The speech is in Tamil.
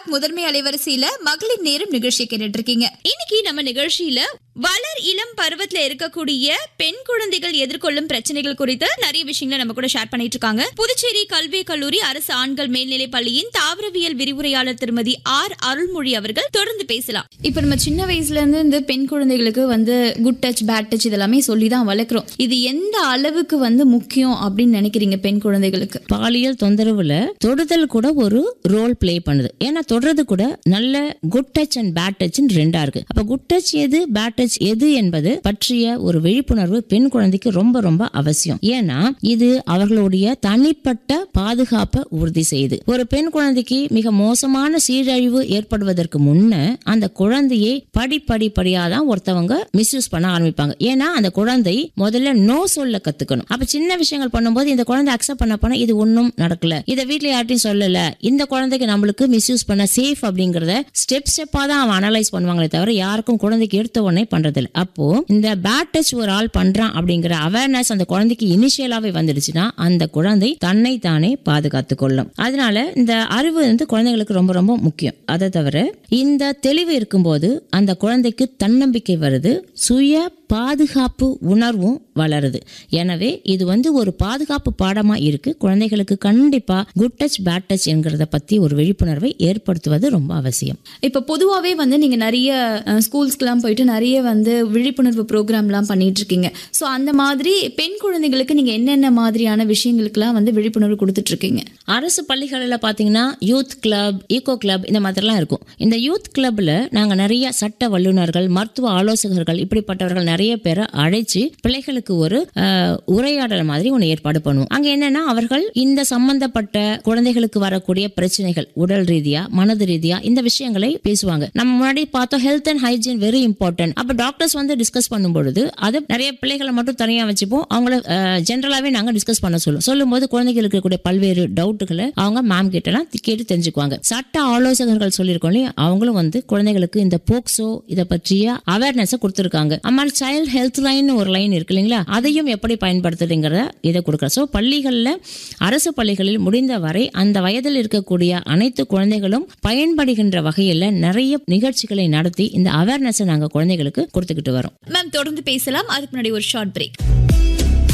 டாக் முதன்மை அலைவரிசையில மகளிர் நேரம் நிகழ்ச்சி கேட்டுட்டு இருக்கீங்க இன்னைக்கு நம்ம நிகழ்ச்சியில வளர் இளம் பருவத்துல இருக்கக்கூடிய பெண் குழந்தைகள் எதிர்கொள்ளும் பிரச்சனைகள் குறித்து நிறைய விஷயங்களை நம்ம கூட ஷேர் பண்ணிட்டு இருக்காங்க புதுச்சேரி கல்வி கல்லூரி அரசு ஆண்கள் மேல்நிலைப் பள்ளியின் தாவரவியல் விரிவுரையாளர் திருமதி ஆர் அருள்மொழி அவர்கள் தொடர்ந்து பேசலாம் இப்போ நம்ம சின்ன வயசுல இருந்து இந்த பெண் குழந்தைகளுக்கு வந்து குட் டச் பேட் டச் இதெல்லாமே சொல்லி தான் வளர்க்குறோம் இது எந்த அளவுக்கு வந்து முக்கியம் அப்படின்னு நினைக்கிறீங்க பெண் குழந்தைகளுக்கு பாலியல் தொந்தரவுல தொடுதல் கூட ஒரு ரோல் ப்ளே பண்ணுது ஏன்னா தொடுறது கூட நல்ல good touch and bad touch ரெண்டா இருக்கு அப்ப குட் டச் எது பேட் டச் எது என்பது பற்றிய ஒரு விழிப்புணர்வு பெண் குழந்தைக்கு ரொம்ப ரொம்ப அவசியம் ஏன்னா இது அவர்களுடைய தனிப்பட்ட பாதுகாப்பை உறுதி செய்யுது ஒரு பெண் குழந்தைக்கு மிக மோசமான சீரழிவு ஏற்படுவதற்கு முன்ன அந்த குழந்தையை படிப்படி படியா தான் ஒருத்தவங்க மிஸ்யூஸ் பண்ண ஆரம்பிப்பாங்க ஏன்னா அந்த குழந்தை முதல்ல நோ சொல்ல கத்துக்கணும் அப்ப சின்ன விஷயங்கள் பண்ணும்போது இந்த குழந்தை அக்செப்ட் பண்ண பண்ண இது ஒன்றும் நடக்கல இதை வீட்ல யார்ட்டையும் சொல்லல இந்த குழந்தைக்கு நம்மளுக்கு மிஸ்யூஸ் பண்ண சேஃப் அப்படிங்கறத ஸ்டெப் ஸ்டெப்பா தான் அவன் அனலைஸ் பண்ணுவாங்களே தவிர யாருக்கும் குழந்தைக்கு எடுத்த உடனே பண்றது இல்ல அப்போ இந்த பேட் டச் ஒரு ஆள் பண்றான் அப்படிங்கிற அவேர்னஸ் அந்த குழந்தைக்கு இனிஷியலாவே வந்துடுச்சுன்னா அந்த குழந்தை தன்னை தானே பாதுகாத்து கொள்ளும் அதனால இந்த அறிவு வந்து குழந்தைகளுக்கு ரொம்ப ரொம்ப முக்கியம் அதை தவிர இந்த தெளிவு இருக்கும்போது அந்த குழந்தைக்கு தன்னம்பிக்கை வருது சுய பாதுகாப்பு உணர்வும் வளருது எனவே இது வந்து ஒரு பாதுகாப்பு பாடமா இருக்கு குழந்தைகளுக்கு கண்டிப்பா குட் டச் பேட் டச் என்கிறத பத்தி ஒரு விழிப்புணர்வை ஏற்படுத்துவது ரொம்ப அவசியம் இப்போ பொதுவாகவே வந்து நீங்க நிறைய அஹ், ஸ்கூல்ஸ்க்குலாம் போயிட்டு நிறைய வந்து விழிப்புணர்வு ப்ரோக்ராம்லாம் பண்ணிட்டு இருக்கீங்க ஸோ அந்த மாதிரி பெண் குழந்தைகளுக்கு நீங்க என்னென்ன மாதிரியான விஷயங்களுக்கெல்லாம் வந்து விழிப்புணர்வு கொடுத்துட்டு இருக்கீங்க அரசு பள்ளிகளில் பார்த்தீங்கன்னா யூத் கிளப் ஈகோ கிளப் இந்த மாதிரிலாம் இருக்கும் இந்த யூத் கிளப்ல நாங்கள் நிறைய சட்ட வல்லுநர்கள் மருத்துவ ஆலோசகர்கள் இப்படிப்பட்டவர்கள் நிறைய பேரை அழைச்சு பிள்ளைகளுக்கு ஒரு அஹ், உரையாடல் மாதிரி ஒன்று ஏற்பாடு பண்ணுவோம் அங்க என்னன்னா அவர்கள் இந்த சம்பந்தப்பட்ட குழந்தைகளுக்கு வரக்கூடிய பிரச்சனைகள் உடல் ரீதியா மனது ரீதியா இந்த விஷயங்களை பேசுவாங்க நம்ம முன்னாடி பார்த்தோம் health and hygiene very important அப்ப டாக்டர்ஸ் வந்து டிஸ்கஸ் பண்ணும்பொழுது அது நிறைய பிள்ளைகளை மட்டும் தனியா வச்சுப்போம் அவங்கள ஜென்ரலாவே நாங்க டிஸ்கஸ் பண்ண சொல்லுவோம் சொல்லும்போது குழந்தைகளுக்கு இருக்கக்கூடிய பல்வேறு டவுட்டுகளை அவங்க மேம் கிட்டலாம் கேட்டு தெரிஞ்சுக்குவாங்க சட்ட ஆலோசகர்கள் சொல்லியிருக்கோம் இல்லையா அவங்களும் வந்து குழந்தைகளுக்கு இந்த போக்சோ இதை பற்றிய அவேர்னஸ் கொடுத்துருக்காங்க அம்மா சைல்ட் ஹெல்த் லைன் ஒரு லைன் இருக்கு இல்லைங்களா அதையும் எப்படி பயன்படுத்துறதுங்கிறத இதை கொடுக்குறோம் ஸோ பள்ளிகளில் அரசு பள்ளிகளில் முடிந்த வரை அந்த வயதில் இருக்கக்கூடிய அனைத்து குழந்தைகளும் பயன்படுகின்ற வகையில் நிறைய நிகழ்ச்சிகளை நடத்தி இந்த அவேர்னஸை நாங்கள் குழந்தைகளுக்கு கொடுத்துக்கிட்டு வரோம் மேம் தொடர்ந்து பேசலாம் அதுக்கு முன்னாடி ஒரு ஷார்ட் பிரேக்